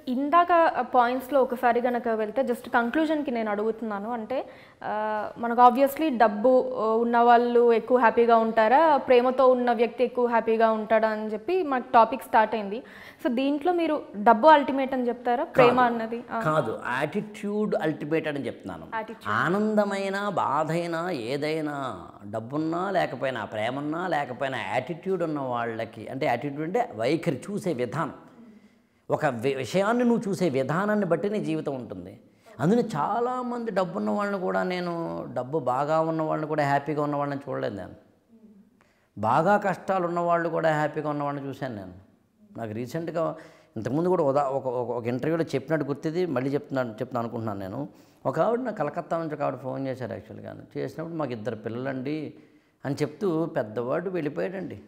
ఇందాక పాయింట్స్లో ఒకసారి కనుక వెళ్తే జస్ట్ కంక్లూజన్కి నేను అడుగుతున్నాను అంటే ఆ, మనకు ఆబ్వియస్లీ డబ్బు ఆ, ఉన్న వాళ్ళు ఎక్కువ హ్యాపీగా ఉంటారా ప్రేమతో ఉన్న వ్యక్తి ఎక్కువ హ్యాపీగా ఉంటాడా అని చెప్పి మనకు టాపిక్ స్టార్ట్ అయింది సో దీంట్లో మీరు డబ్బు అల్టిమేట్ అని చెప్తారా ప్రేమ అన్నది ఆ, కాదు యాటిట్యూడ్ అల్టిమేట్ అని చెప్తున్నాను Attitude. ఆనందమైన బాధైనా ఏదైనా డబ్బున్నా లేకపోయినా ప్రేమన్నా లేకపోయినా యాటిట్యూడ్ ఉన్న వాళ్ళకి అంటే యాటిట్యూడ్ అంటే వైఖరి చూసే విధానం ఒక వి- విషయాన్ని నువ్వు చూసే విధానాన్ని బట్టి నీ జీవితం ఉంటుంది అందులో చాలామంది డబ్బు ఉన్న వాళ్ళని కూడా నేను డబ్బు బాగా ఉన్న వాళ్ళని కూడా హ్యాపీగా ఉన్న వాళ్ళని చూడలేదు నేను బాగా కష్టాలు ఉన్న వాళ్ళు కూడా హ్యాపీగా ఉన్న వాళ్ళని చూశాను నేను నాకు రీసెంట్గా ఇంతకుముందు కూడా ఉదా ఒక ఒక- ఒక ఇంటర్వ్యూలో చెప్పినట్టు గుర్తిది మళ్ళీ చెప్తున్నాను చెప్తున్నాను అనుకుంటున్నాను నేను ఒక ఆవిడ నా కలకత్తా నుంచి ఒక ఆవిడ ఫోన్ చేశారు యాక్చువల్గా చేసినప్పుడు మాకు ఇద్దరు పిల్లలండి అని చెప్తూ పెద్దవాడు వెళ్ళిపోయాడండి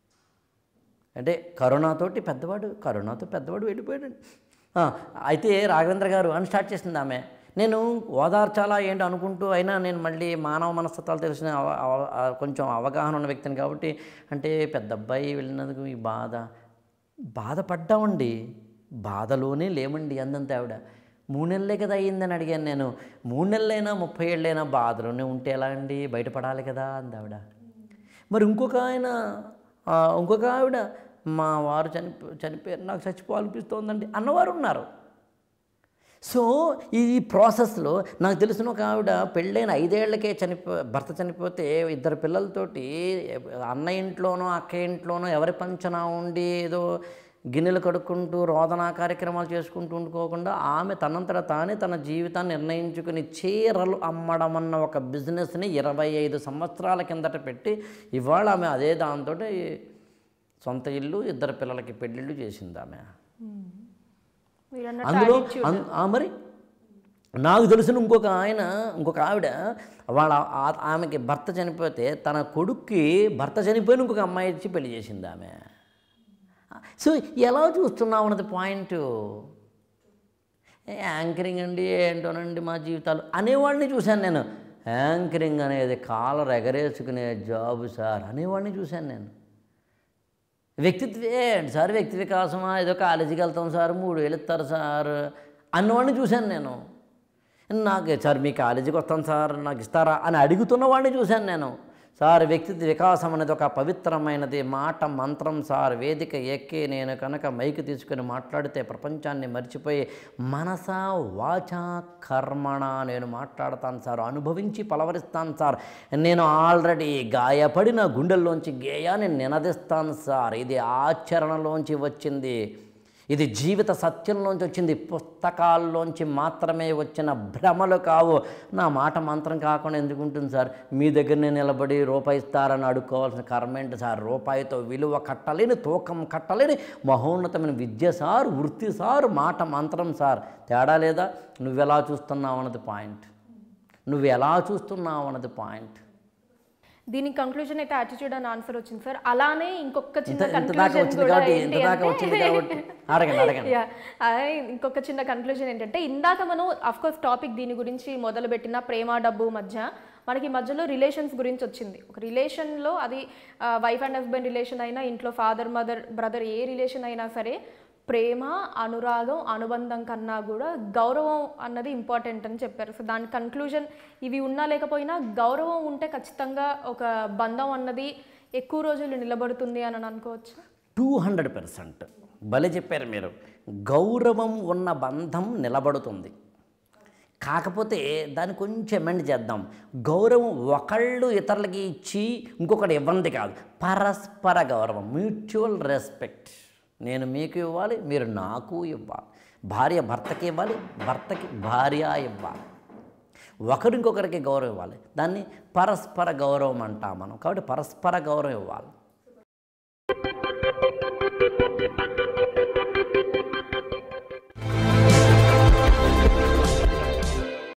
అంటే కరోనాతోటి పెద్దవాడు కరోనాతో పెద్దవాడు వెళ్ళిపోయాడండి ఆ, అయితే రాఘవేంద్ర గారు అని స్టార్ట్ చేసింది ఆమె నేను ఓదార్చాలా ఏంటి అనుకుంటూ అయినా నేను మళ్ళీ మానవ మనస్తత్వాలు తెలిసిన అవ- అవ- ఆ, కొంచెం అవగాహన ఉన్న వ్యక్తిని కాబట్టి అంటే పెద్ద అబ్బాయి వెళ్ళినందుకు ఈ బాధ బాధపడ్డామండి బాధలోనే లేమండి అందంత ఆవిడ మూడు నెలలే కదా అయ్యిందని అడిగాను నేను మూడు నెలలైనా ముప్పై ఏళ్ళైనా బాధలోనే ఉంటే ఎలా అండి బయటపడాలి కదా అంది ఆవిడ మరి ఇంకొక ఆయన ఆ, ఇంకొక ఆవిడ మా వారు చనిపో చనిపోయారు నాకు చచ్చిపోవాలనిపిస్తోందండి అన్నవారు ఉన్నారు సో ఈ ప్రాసెస్లో నాకు తెలిసిన ఒక ఆవిడ పెళ్ళైన ఐదేళ్లకే చనిపో భర్త చనిపోతే ఇద్దరు పిల్లలతోటి అన్న ఇంట్లోనో అక్క ఇంట్లోనో ఎవరి పంచనా ఉండి ఏదో గిన్నెలు కడుక్కుంటూ రోదనా కార్యక్రమాలు చేసుకుంటూ ఉండుకోకుండా ఆమె తనంతట తానే తన జీవితాన్ని నిర్ణయించుకుని చీరలు అమ్మడం అన్న ఒక బిజినెస్ని ఇరవై ఐదు సంవత్సరాల కిందట పెట్టి ఇవాళ ఆమె అదే దాంతో సొంత ఇల్లు ఇద్దరు పిల్లలకి పెళ్ళిళ్ళు చేసింది ఆమె మీరు అన్నట్టు అందులో attitude. అన్- ఆ మరి నాకు తెలిసిన ఇంకొక ఆయన ఇంకొక ఆవిడ వాళ్ళ ఆ- ఆమెకి భర్త చనిపోతే తన కొడుక్కి భర్త చనిపోయిన ఇంకొక అమ్మాయి ఇచ్చి పెళ్లి చేసింది ఆమె సో ఎలా చూస్తున్నావు అన్నది పాయింట్ యాంకరింగ్ అండి ఏంటోనండి మా జీవితాలు అనేవాడిని చూశాను నేను యాంకరింగ్ అనేది కాలర్ ఎగరేసుకునే జాబ్ సార్ అనేవాడిని చూశాను నేను వ్యక్తిత్వే ఏంటి సార్ వ్యక్తి వికాసమా ఏదో కాలేజీకి వెళ్తాం సార్ మూడు వేలు ఇస్తారు సార్ అన్నవాడిని చూశాను నేను నాకు సార్ మీ కాలేజీకి వస్తాను సార్ నాకు ఇస్తారా అని అడుగుతున్న వాడిని చూశాను నేను సార్ వ్యక్తిత్వ వికాసం అనేది ఒక పవిత్రమైనది మాట మంత్రం సార్ వేదిక ఎక్కి నేను కనుక మైక్ తీసుకుని మాట్లాడితే ప్రపంచాన్ని మర్చిపోయి మనస వాచ కర్మణ నేను మాట్లాడతాను సార్ అనుభవించి పలవరిస్తాను సార్ నేను ఆల్రెడీ గాయపడిన గుండెల్లోంచి గేయాన్ని నినదిస్తాను సార్ ఇది ఆచరణలోంచి వచ్చింది ఇది జీవిత సత్యంలోంచి వచ్చింది పుస్తకాల్లోంచి మాత్రమే వచ్చిన భ్రమలు కావు నా మాట మంత్రం కాకుండా ఎందుకు ఉంటుంది సార్ మీ దగ్గర నేను నిలబడి రూపాయి ఇస్తారని అడుక్కోవాల్సిన కర్మ ఏంటి సార్ రూపాయితో విలువ కట్టలేని తూకం కట్టలేని మహోన్నతమైన విద్య సార్ వృత్తి సార్ మాట మంత్రం సార్ తేడా లేదా నువ్వు ఎలా చూస్తున్నావు అన్నది పాయింట్ నువ్వు ఎలా చూస్తున్నావు అన్నది పాయింట్ దీనికి కంక్లూజన్ అయితే యాటిట్యూడ్ అని ఆన్సర్ వచ్చింది సార్ అలానే ఇంకొక ఇంత చిన్న ఇంత దాకా కన్క్లూజన్ వచ్చింది కూడా కాబట్టి ఏంటి ఇంత దాకా అంటే- వచ్చింది కాబట్టి అడగండి అడగండి యా అదే ఇంకొక చిన్న కన్క్లూజన్ ఏంటంటే ఇందాక మనం అఫ్ కోర్స్ టాపిక్ దీని గురించి మొదలుపెట్టిన ప్రేమ డబ్బు మధ్య మనకి మధ్యలో రిలేషన్స్ గురించి వచ్చింది ఒక రిలేషన్లో అది వైఫ్ అండ్ హస్బెండ్ రిలేషన్ అయినా ఇంట్లో ఫాదర్ మదర్ బ్రదర్ ఏ రిలేషన్ అయినా సరే ప్రేమ అనురాగం అనుబంధం కన్నా కూడా గౌరవం అన్నది ఇంపార్టెంట్ అని చెప్పారు సో దాని కన్క్లూజన్ ఇవి ఉన్నా లేకపోయినా గౌరవం ఉంటే ఖచ్చితంగా ఒక బంధం అన్నది ఎక్కువ రోజులు నిలబడుతుంది అని అనుకోవచ్చు టూ హండ్రెడ్ పర్సెంట్ భలే చెప్పారు మీరు గౌరవం ఉన్న బంధం నిలబడుతుంది కాకపోతే దాన్ని కొంచెం ఎమెండ్ చేద్దాం గౌరవం ఒకళ్ళు ఇతరులకి ఇచ్చి ఇంకొకటి ఇవ్వంది కాదు పరస్పర గౌరవం మ్యూచువల్ రెస్పెక్ట్ నేను మీకు ఇవ్వాలి మీరు నాకు ఇవ్వాలి భార్య భర్తకి ఇవ్వాలి భర్తకి భార్య ఇవ్వాలి ఒకరు ఇంకొకరికి గౌరవం ఇవ్వాలి దాన్ని పరస్పర గౌరవం అంటాం మనం కాబట్టి పరస్పర గౌరవం ఇవ్వాలి